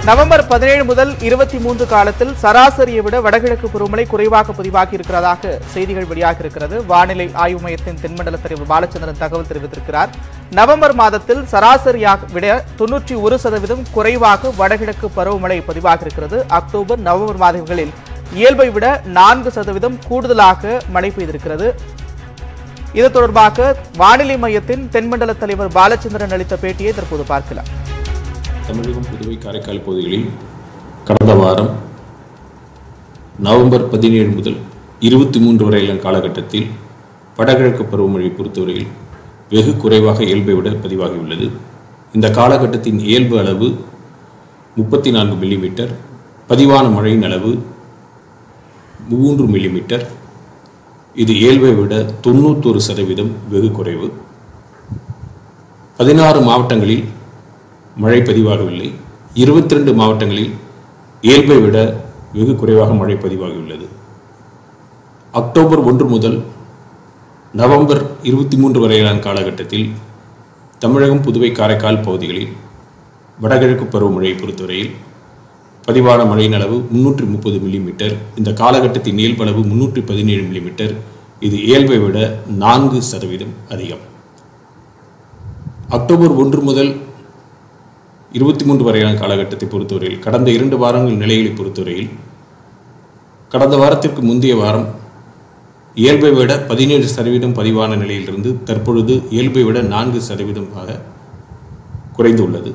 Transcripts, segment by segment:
November பதினேழு முதல் இருபத்தி மூன்று காலத்தில் சராசரியை விட வடகிழக்கு பருவமழை குறைவாக பதிவாகி இருக்கிறதாக செய்திகள் வெளியாகி இருக்கிறது வானிலை ஆய்வு மையத்தின் தென்மண்டல தலைவர் பாலச்சந்திரன் தகவல் தெரிவித்திருக்கிறார் நவம்பர் மாதத்தில் சராசரியாக விட தொன்னூற்றி ஒரு சதவீதம் குறைவாக வடகிழக்கு பருவமழை பதிவாகி இருக்கிறது அக்டோபர் நவம்பர் மாதங்களில் இயல்பை விட நான்கு சதவீதம் கூடுதலாக மழை பெய்திருக்கிறது இது தொடர்பாக வானிலை மையத்தின் தென்மண்டல தலைவர் பாலச்சந்திரன் அளித்த பேட்டியை தற்போது பார்க்கலாம் தமிழகம் புதுவை காரைக்கால் பகுதிகளில் கடந்த வாரம் நவம்பர் பதினேழு முதல் இருபத்தி மூன்று வரையிலான காலகட்டத்தில் வடகிழக்கு பருவமழை பொறுத்தவரையில் வெகு குறைவாக இயல்பை விட பதிவாகியுள்ளது இந்த காலகட்டத்தின் இயல்பு அளவு முப்பத்தி நான்கு மில்லிமீட்டர் பதிவான மழையின் அளவு மூன்று மில்லிமீட்டர் இது இயல்பை விட தொண்ணூத்தொரு சதவீதம் வெகு குறைவு பதினாறு மாவட்டங்களில் மழை பதிவாகவில்லை இருபத்தி ரெண்டு மாவட்டங்களில் இயல்பை விட வெகு குறைவாக மழை பதிவாகியுள்ளது அக்டோபர் ஒன்று முதல் நவம்பர் இருபத்தி மூன்று வரையிலான காலகட்டத்தில் தமிழகம் புதுவை காரைக்கால் பகுதிகளில் வடகிழக்கு பருவமழையை பொறுத்தவரையில் பதிவான மழையின் அளவு முன்னூற்றி முப்பது மில்லிமீட்டர் இந்த காலகட்டத்தின் இயல்பளவு முன்னூற்றி பதினேழு மில்லிமீட்டர் இது இயல்பை விட நான்கு சதவீதம் அதிகம் அக்டோபர் ஒன்று முதல் இருபத்தி மூன்று வரையான காலகட்டத்தை பொறுத்தவரையில் கடந்த இரண்டு வாரங்கள் நிலைகளை பொறுத்தவரையில் கடந்த வாரத்திற்கு முந்தைய வாரம் இயல்பை விட பதினேழு சதவீதம் பதிவான நிலையிலிருந்து தற்பொழுது இயல்பை விட நான்கு சதவீதமாக குறைந்துள்ளது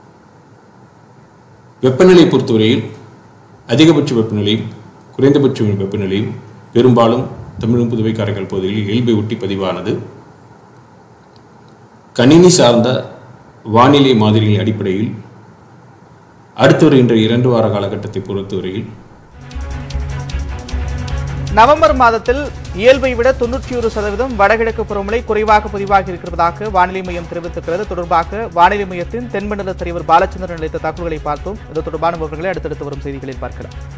வெப்பநிலை பொறுத்தவரையில் அதிகபட்ச வெப்பநிலையும் குறைந்தபட்ச வெப்பநிலையும் பெரும்பாலும் தமிழகம் புதுவை காரைக்கால் பகுதியில் இயல்பை ஒட்டி பதிவானது கணினி சார்ந்த வானிலை மாதிரிகளின் அடிப்படையில் அடுத்து வருகின்ற இரண்டு வார காலகட்டத்தை பொறுத்தவரையில் நவம்பர் மாதத்தில் இயல்பை விட தொன்னூற்றி ஒரு சதவீதம் வடகிழக்கு பருவமழை குறைவாக பதிவாகி இருக்கிறதாக வானிலை மையம் தெரிவித்திருக்கிறது தொடர்பாக வானிலை மையத்தின் தென்மண்டல தலைவர் பாலச்சந்திரன் அளித்த தகவல்களை பார்த்தோம் இது தொடர்பான விவரங்களை அடுத்தடுத்து வரும் செய்திகளில் பார்க்கலாம்